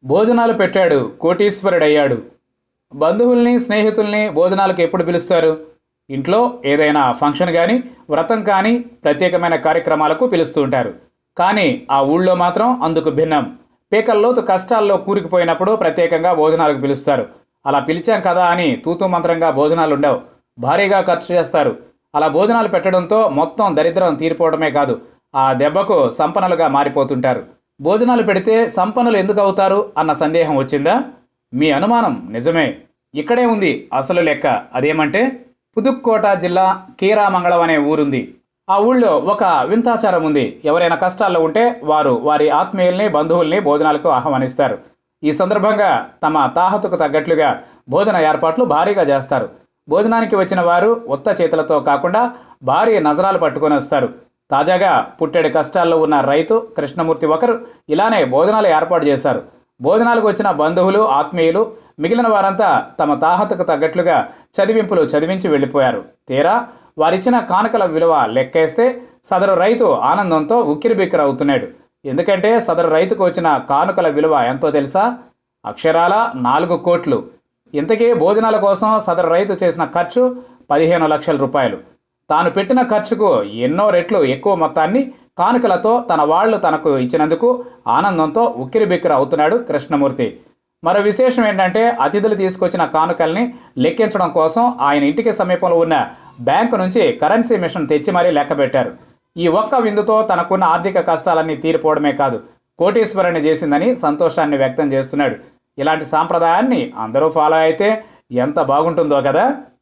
భోజనాలు పెట్టాడు కోటీశ్వరుడయ్యాడు బంధువుల్ని స్నేహితుల్ని భోజనాలకు ఎప్పుడు పిలుస్తారు ఇంట్లో ఏదైనా ఫంక్షన్ కానీ వ్రతం కానీ ప్రత్యేకమైన కార్యక్రమాలకు పిలుస్తూ ఉంటారు కానీ ఆ ఊళ్ళో మాత్రం అందుకు భిన్నం పీకల్లోతు కష్టాల్లో కూరుకుపోయినప్పుడు ప్రత్యేకంగా భోజనాలకు పిలుస్తారు అలా పిలిచాం కదా అని తూతూ మంత్రంగా భోజనాలు ఉండవు భారీగా ఖర్చు చేస్తారు అలా భోజనాలు పెట్టడంతో మొత్తం దరిద్రం తీరిపోవడమే కాదు ఆ దెబ్బకు సంపన్నులుగా మారిపోతుంటారు భోజనాలు పెడితే సంపన్నులు ఎందుకు అవుతారు అన్న సందేహం వచ్చిందా మీ అనుమానం నిజమే ఇక్కడే ఉంది అసలు లెక్క అదేమంటే పుదుక్కోట జిల్లా కీరామంగళం అనే ఊరుంది ఆ ఊళ్ళో ఒక వింతాచారం ఉంది ఎవరైనా కష్టాల్లో ఉంటే వారు వారి ఆత్మీయుల్ని బంధువుల్ని భోజనాలకు ఆహ్వానిస్తారు ఈ సందర్భంగా తమ తాహతుకు తగ్గట్లుగా భోజన ఏర్పాట్లు భారీగా చేస్తారు భోజనానికి వచ్చిన వారు ఉత్త చేతులతో కాకుండా భారీ నజరాలు పట్టుకొని వస్తారు తాజాగా పుట్టెడు కష్టాల్లో ఉన్న రైతు కృష్ణమూర్తి ఒకరు ఇలానే భోజనాలు ఏర్పాటు చేశారు భోజనాలకు వచ్చిన బంధువులు ఆత్మీయులు మిగిలిన వారంతా తమ తాహతకు తగ్గట్లుగా చదివింపులు చదివించి వెళ్ళిపోయారు తీరా వారిచ్చిన కానుకల విలువ లెక్కేస్తే సదరు రైతు ఆనందంతో ఉక్కిరిబిక్కిరి అవుతున్నాడు ఎందుకంటే సదరు రైతుకు వచ్చిన కానుకల విలువ ఎంతో తెలుసా అక్షరాల నాలుగు కోట్లు ఇంతకీ భోజనాల కోసం సదరు రైతు చేసిన ఖర్చు పదిహేను లక్షల రూపాయలు తాను పెట్టిన ఖర్చుకు ఎన్నో రెట్లు ఎక్కువ మొత్తాన్ని కానుకలతో తన వాళ్ళు తనకు ఇచ్చినందుకు ఆనందంతో ఉక్కిరిబిక్కిరి అవుతున్నాడు కృష్ణమూర్తి మరో విశేషం ఏంటంటే అతిథులు తీసుకొచ్చిన కానుకల్ని లెక్కించడం కోసం ఆయన ఇంటికి సమీపంలో ఉన్న బ్యాంకు నుంచి కరెన్సీ మిషన్ తెచ్చి మరీ లెక్క పెట్టారు ఈ ఒక్క విందుతో తనకున్న ఆర్థిక కష్టాలన్నీ తీరిపోవడమే కాదు కోటీశ్వరుని చేసిందని సంతోషాన్ని వ్యక్తం చేస్తున్నాడు ఇలాంటి సాంప్రదాయాన్ని అందరూ ఫాలో అయితే ఎంత బాగుంటుందో కదా